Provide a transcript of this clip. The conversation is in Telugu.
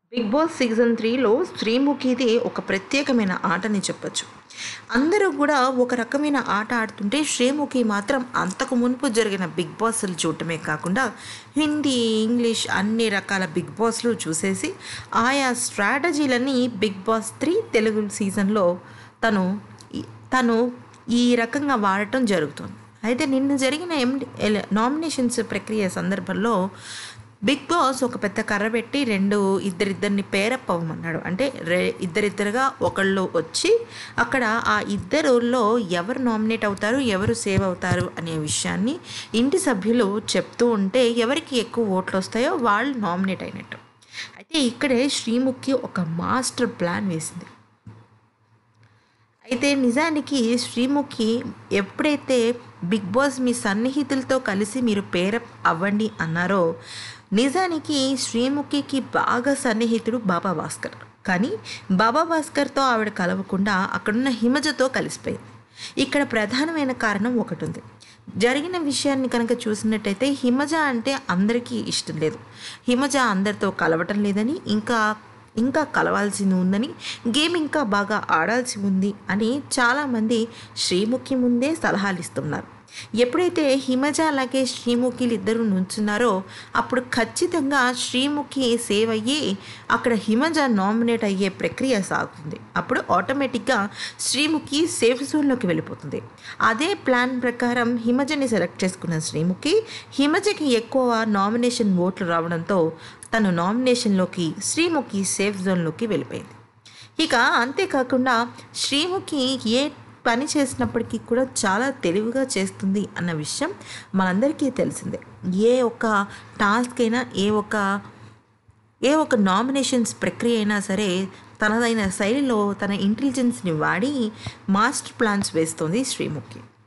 బిగ్ బాస్ సీజన్ త్రీలో శ్రీముఖిది ఒక ప్రత్యేకమైన ఆటని చెప్పొచ్చు అందరూ కూడా ఒక రకమైన ఆట ఆడుతుంటే శ్రీముఖి మాత్రం అంతకు మునుపు జరిగిన బిగ్ బాస్లు చూడటమే కాకుండా హిందీ ఇంగ్లీష్ అన్ని రకాల బిగ్ బాస్లు చూసేసి ఆయా స్ట్రాటజీలని బిగ్ బాస్ త్రీ తెలుగు సీజన్లో తను తను ఈ రకంగా వాడటం జరుగుతుంది అయితే నిన్న జరిగిన ఎం నామినేషన్స్ ప్రక్రియ సందర్భంలో బిగ్ బాస్ ఒక పెద్ద కర్ర పెట్టి రెండు ఇద్దరిద్దరిని పేరప్ అవ్వమన్నాడు అంటే రె ఇద్దరిద్దరుగా ఒకళ్ళు వచ్చి అక్కడ ఆ ఇద్దరులో ఎవరు నామినేట్ అవుతారు ఎవరు సేవ్ అవుతారు అనే విషయాన్ని ఇంటి సభ్యులు చెప్తూ ఉంటే ఎవరికి ఎక్కువ ఓట్లు వస్తాయో వాళ్ళు నామినేట్ అయినట్టు అయితే ఇక్కడే శ్రీముఖి ఒక మాస్టర్ ప్లాన్ వేసింది అయితే నిజానికి శ్రీముఖి ఎప్పుడైతే బిగ్ బాస్ మీ సన్నిహితులతో కలిసి మీరు పేరప్ అవ్వండి అన్నారో నిజానికి శ్రీముఖికి బాగా సన్నిహితుడు బాబా భాస్కర్ కానీ బాబా భాస్కర్తో ఆవిడ కలవకుండా అక్కడున్న హిమజతో కలిసిపోయింది ఇక్కడ ప్రధానమైన కారణం ఒకటి ఉంది జరిగిన విషయాన్ని కనుక చూసినట్టయితే హిమజ అంటే అందరికీ ఇష్టం లేదు హిమజ అందరితో కలవటం లేదని ఇంకా ఇంకా కలవాల్సి ఉందని గేమ్ ఇంకా బాగా ఆడాల్సి ఉంది అని చాలామంది శ్రీముఖి ముందే సలహాలు ఇస్తున్నారు ఎప్పుడైతే హిమజ అలాగే శ్రీముఖిలు ఇద్దరు నుంచున్నారో అప్పుడు ఖచ్చితంగా శ్రీముఖి సేవ్ అయ్యి అక్కడ హిమజ నామినేట్ అయ్యే ప్రక్రియ సాగుతుంది అప్పుడు ఆటోమేటిక్గా శ్రీముఖి సేఫ్ జోన్లోకి వెళ్ళిపోతుంది అదే ప్లాన్ ప్రకారం హిమజని సెలెక్ట్ చేసుకున్న శ్రీముఖి హిమజకి ఎక్కువ నామినేషన్ ఓట్లు రావడంతో తను నామినేషన్లోకి శ్రీముఖి సేఫ్ జోన్లోకి వెళ్ళిపోయింది ఇక అంతేకాకుండా శ్రీముఖి ఏ పని చేసినప్పటికీ కూడా చాలా తెలివిగా చేస్తుంది అన్న విషయం మనందరికీ తెలిసిందే ఏ ఒక్క టాస్క్ అయినా ఏ ఒక్క ఏ ఒక నామినేషన్స్ ప్రక్రియ అయినా సరే తనదైన శైలిలో తన ఇంటెలిజెన్స్ని వాడి మాస్టర్ ప్లాన్స్ వేస్తుంది శ్రీముఖి